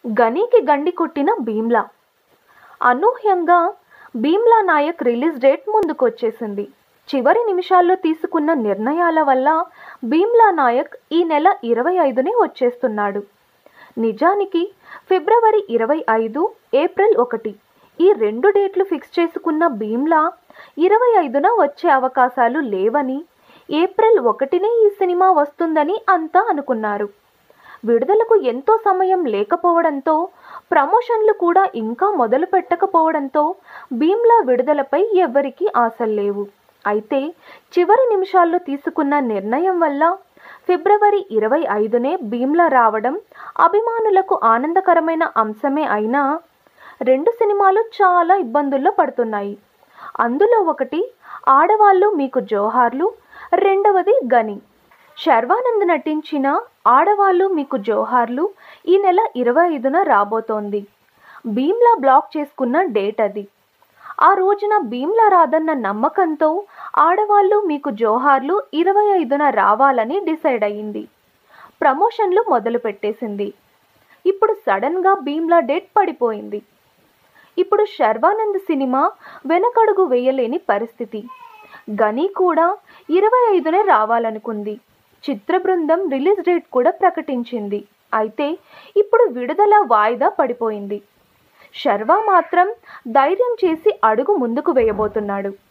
గనీకి గండి కొట్టిన భీమ్లా అనూహ్యంగా భీమ్లా నాయక్ రిలీజ్ డేట్ ముందుకొచ్చేసింది చివరి నిమిషాల్లో తీసుకున్న నిర్ణయాల వల్ల భీమ్లా నాయక్ ఈ నెల ఇరవై ఐదునే వచ్చేస్తున్నాడు నిజానికి ఫిబ్రవరి ఇరవై ఐదు ఏప్రిల్ ఒకటి ఈ రెండు డేట్లు ఫిక్స్ చేసుకున్న భీమ్లా ఇరవై ఐదున వచ్చే అవకాశాలు లేవని ఏప్రిల్ ఒకటినే ఈ సినిమా వస్తుందని అంతా అనుకున్నారు విడుదలకు ఎంతో సమయం లేకపోవడంతో ప్రమోషన్లు కూడా ఇంకా మొదలు పెట్టకపోవడంతో భీమ్లా విడుదలపై ఎవ్వరికీ ఆశలు లేవు అయితే చివరి నిమిషాల్లో తీసుకున్న నిర్ణయం వల్ల ఫిబ్రవరి ఇరవై ఐదునే భీమ్లా రావడం అభిమానులకు ఆనందకరమైన అంశమే అయినా రెండు సినిమాలు చాలా ఇబ్బందుల్లో పడుతున్నాయి అందులో ఒకటి ఆడవాళ్ళు మీకు జోహార్లు రెండవది గని శర్వానంద్ నటించిన ఆడవాళ్ళు మీకు జోహార్లు ఈ నెల ఇరవై ఐదున రాబోతోంది భీమ్లా బ్లాక్ చేసుకున్న డేట్ అది ఆ రోజున భీమ్లా రాదన్న నమ్మకంతో ఆడవాళ్ళు మీకు జోహార్లు ఇరవై ఐదున రావాలని డిసైడ్ అయ్యింది ప్రమోషన్లు మొదలు పెట్టేసింది ఇప్పుడు సడన్గా భీమ్లా డేట్ పడిపోయింది ఇప్పుడు శర్వానంద్ సినిమా వెనకడుగు వేయలేని పరిస్థితి గని కూడా ఇరవై ఐదునే రావాలనుకుంది చిత్ర బృందం రిలీజ్ డేట్ కూడా ప్రకటించింది అయితే ఇప్పుడు విడుదల వాయిదా పడిపోయింది శర్వా మాత్రం ధైర్యం చేసి అడుగు ముందుకు వేయబోతున్నాడు